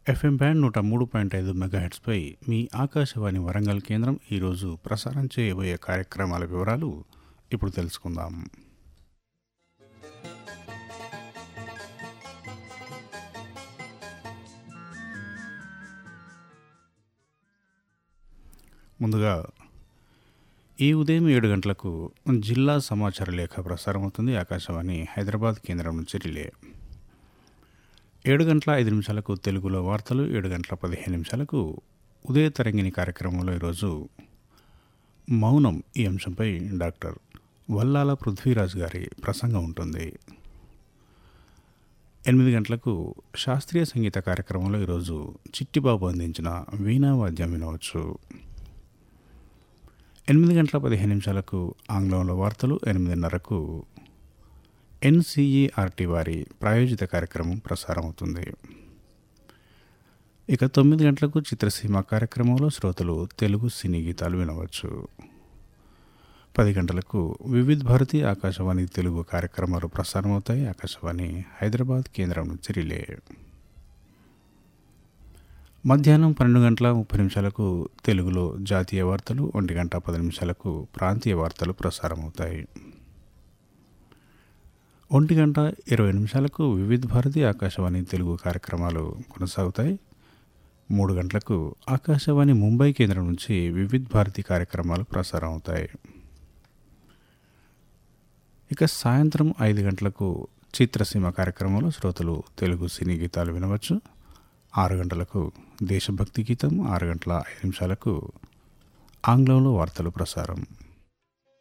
FM band నూట మూడు point ఐదు మెగాహెట్స్పై మీ ఆకాశవాణి వరంగల్ కేంద్రం ఈరోజు ప్రసారం చేయబోయే కార్యక్రమాల వివరాలు ఇప్పుడు తెలుసుకుందాం ముందుగా ఈ ఉదయం ఏడు గంటలకు జిల్లా సమాచార లేఖ ప్రసారం అవుతుంది ఆకాశవాణి హైదరాబాద్ కేంద్రం నుంచి రిలే ఏడు గంటల ఐదు నిమిషాలకు తెలుగులో వార్తలు ఏడు గంటల పదిహేను నిమిషాలకు ఉదయ తరంగిణి కార్యక్రమంలో ఈరోజు మౌనం ఈ అంశంపై డాక్టర్ వల్లాల పృథ్వీరాజ్ గారి ప్రసంగం ఉంటుంది ఎనిమిది గంటలకు శాస్త్రీయ సంగీత కార్యక్రమంలో ఈరోజు చిట్టిబాబు అందించిన వీణా వాద్యం వినవచ్చు ఎనిమిది గంటల పదిహేను నిమిషాలకు ఆంగ్లంలో వార్తలు ఎనిమిదిన్నరకు ఎన్సీఈఆర్టీ వారి ప్రాయోజిత కార్యక్రమం ప్రసారం అవుతుంది ఇక తొమ్మిది గంటలకు చిత్రసీమ కార్యక్రమంలో శ్రోతలు తెలుగు సినీ గీతాలు వినవచ్చు పది గంటలకు వివిధ్ భారతి ఆకాశవాణి తెలుగు కార్యక్రమాలు ప్రసారం అవుతాయి ఆకాశవాణి హైదరాబాద్ కేంద్రం నుంచి రిలే మధ్యాహ్నం పన్నెండు గంటల ముప్పై నిమిషాలకు తెలుగులో జాతీయ వార్తలు ఒంటి గంట పది నిమిషాలకు ప్రాంతీయ వార్తలు ప్రసారం అవుతాయి ఒంటి గంట ఇరవై నిమిషాలకు వివిధ భారతి ఆకాశవాణి తెలుగు కార్యక్రమాలు కొనసాగుతాయి మూడు గంటలకు ఆకాశవాణి ముంబై కేంద్రం నుంచి వివిధ భారతి కార్యక్రమాలు ప్రసారం అవుతాయి ఇక సాయంత్రం ఐదు గంటలకు చిత్రసీమ కార్యక్రమంలో శ్రోతలు తెలుగు సినీ గీతాలు వినవచ్చు ఆరు గంటలకు దేశభక్తి గీతం ఆరు గంటల ఐదు నిమిషాలకు ఆంగ్లంలో వార్తలు ప్రసారం